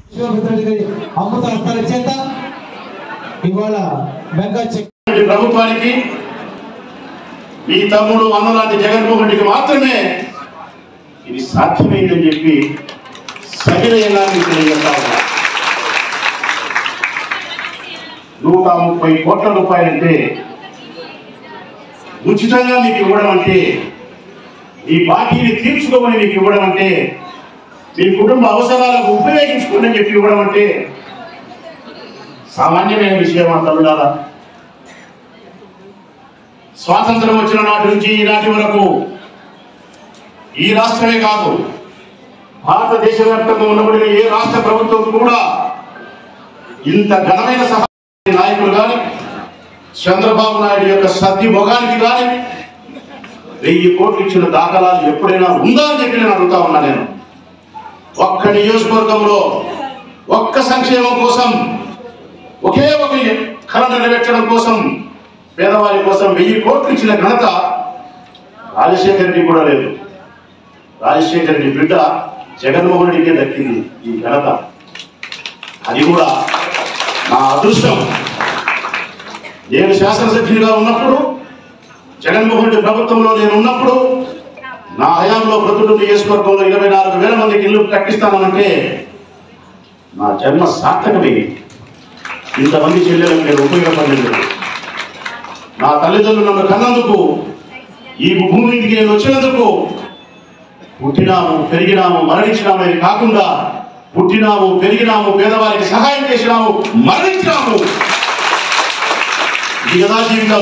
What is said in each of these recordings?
శివపుత్రుడికి అమృత హస్తాల చేత ఇవాళ బెంగా చెక్ ఈ ప్రభుత్వానికి మీ తమ్ముడు అన్నలాంటి జగన్మోహన్ రెడ్డికి మాత్రమే ఇది సాధ్యమైందని చెప్పి సవినయంగా మీకు తెలియజేస్తా ఉన్నా నూట ముప్పై కోట్ల రూపాయలంటే ఉచితంగా మీకు ఇవ్వడం అంటే ఈ బాకీని తీర్చుకోమని మీకు ఇవ్వడం అంటే మీ కుటుంబ అవసరాలకు ఉపయోగించుకోండి అని చెప్పి ఇవ్వడం అంటే సామాన్యమైన విషయం అంటారా స్వాతంత్రం వచ్చిన నాటి నుంచి ఈనాటి వరకు ఈ రాష్ట్రమే కాదు భారతదేశ వ్యాప్తంగా ఉన్నబడిన ఏ రాష్ట్ర ప్రభుత్వం కూడా ఇంత ఘనమైన సహాయ నాయకులు కానీ చంద్రబాబు నాయుడు యొక్క సద్ది మొగానికి కానీ వెయ్యి కోట్లు ఇచ్చిన దాఖలాలు ఎప్పుడైనా ఉందా అని చెప్పి నేను అడుగుతా ఉన్నా నేను ఒక్క నియోజకవర్గంలో ఒక్క సంక్షేమం కోసం ఒకే ఒక కళ నెరవేర్చడం కోసం పేదవారి కోసం వెయ్యి కోట్లు ఇచ్చిన ఘనత రాజశేఖర రెడ్డి కూడా లేదు రాజశేఖర రెడ్డి బిడ్డ జగన్మోహన్ రెడ్డికే దక్కింది ఈ ఘనత అది కూడా నా అదృష్టం నేను శాసనసభ్యుడిగా ఉన్నప్పుడు జగన్మోహన్ రెడ్డి ప్రభుత్వంలో నేను ఉన్నప్పుడు నా హయాంలో ప్రతిలో నియోజకవర్గంలో ఇరవై నాలుగు వేల మందికి ఇల్లు కట్టిస్తానంటే నా జన్మ సార్థకమైంది ఇంతమంది చెల్లెలకు నేను ఉపయోగపడలేదు నా తల్లిదండ్రులు నన్ను కన్నందుకు ఈ భూమి మీదకి నేను వచ్చినందుకు పుట్టినాము పెరిగినాము మరణించినాము అని కాకుండా పుట్టినాము పెరిగినాము పేదవారికి సహాయం చేసినాము మరణించినాము ఇది కదా జీవితం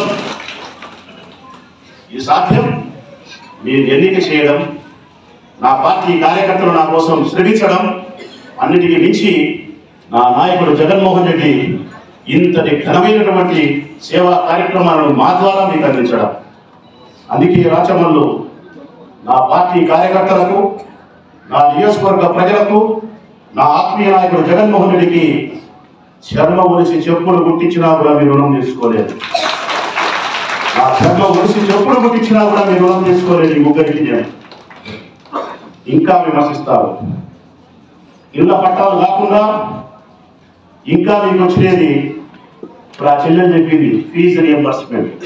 ఇది సాధ్యం నేను ఎన్నిక చేయడం నా పార్టీ కార్యకర్తలు నా కోసం శ్రమించడం అన్నిటికీ మించి నా నాయకుడు జగన్మోహన్ రెడ్డి ఇంతటి ఘనమైనటువంటి సేవా కార్యక్రమాలను మా ద్వారా మీకు అందించడం అందుకే రాచమల్లు నా పార్టీ కార్యకర్తలకు నా నియోజకవర్గ ప్రజలకు నా ఆత్మీయ నాయకుడు జగన్మోహన్ రెడ్డికి చర్మ ఒలిసి చెప్పులు గుట్టించినా కూడా మీ రుణం తీసుకోలేదు నా చర్మ ఒలిసి చెప్పులు గుట్టించినా కూడా మీ రుణం తీసుకోలేదు ఈ ముగ్గురికి నేను ఇంకా విమర్శిస్తారు ఇళ్ళ పట్టాలు కాకుండా ఇంకా మీకు వచ్చినది ఇప్పుడు ఆ చెల్లెలు చెప్పింది ఫీజు రియంబర్స్మెంట్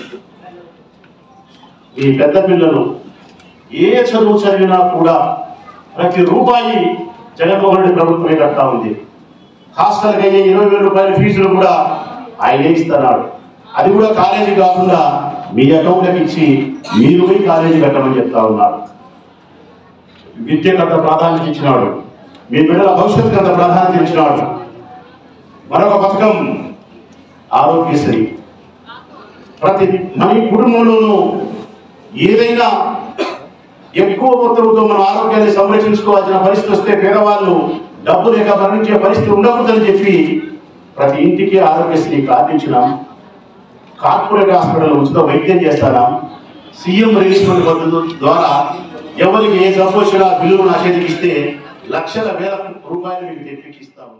ఈ పెద్ద పిల్లలు ఏ చదువు చదివినా కూడా ప్రతి రూపాయి జగన్మోహన్ రెడ్డి ప్రభుత్వమే కడతా ఉంది హాస్టల్కి అయ్యే ఇరవై వేల రూపాయల ఫీజులు కూడా ఆయనే ఇస్తున్నాడు అది కూడా కాలేజీ కాకుండా మీ అకౌంట్కి ఇచ్చి మీరు పోయి కాలేజీ కట్టమని చెప్తా ఉన్నాడు విద్యకు అంత ప్రాధాన్యత ఇచ్చినాడు మీ బిడ్డల భవిష్యత్తుకు అంత ప్రాధాన్యత ఇచ్చినాడు మరొక పథకం ఆరోగ్యశ్రీ ప్రతి మన కుటుంబంలోనూ ఏదైనా ఎక్కువ మొత్తంతో మన ఆరోగ్యాన్ని సంరక్షించుకోవాల్సిన పరిస్థితి వస్తే పేదవాళ్ళు డబ్బు లేక మరణించే పరిస్థితి ఉండకూడదని చెప్పి ప్రతి ఇంటికి ఆరోగ్యశ్రీ కార్డించినాం కార్పొరేట్ హాస్పిటల్ ఉచిత వైద్యం చేస్తారాం సీఎం రిలీజ్మెంట్ పద్ధతి ద్వారా ఎవరికి ఏ జబ్బు వచ్చినా బిల్లును నా చేతికి ఇస్తే లక్షల వేల రూపాయలు మీకు తెప్పిస్తాము